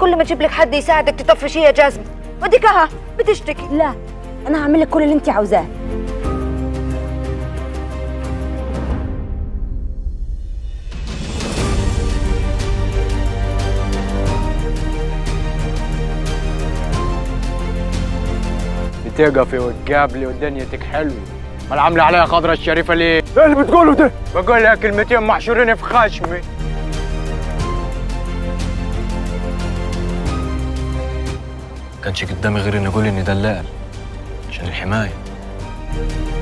كل ما تجيب لك حد يساعدك تطفشيه يا جاسم وديك ها بتشتكي لا انا هعمل لك كل اللي انت عاوزاه بتقفي وتقابلي ودنيتك حلوه امال عامله عليها خضرة الشريفه ليه؟ ايه اللي بتقوله ده؟ بقول لها كلمتين محشورين في خشمي كانش قدامي غير اني اقول اني دلال عشان الحمايه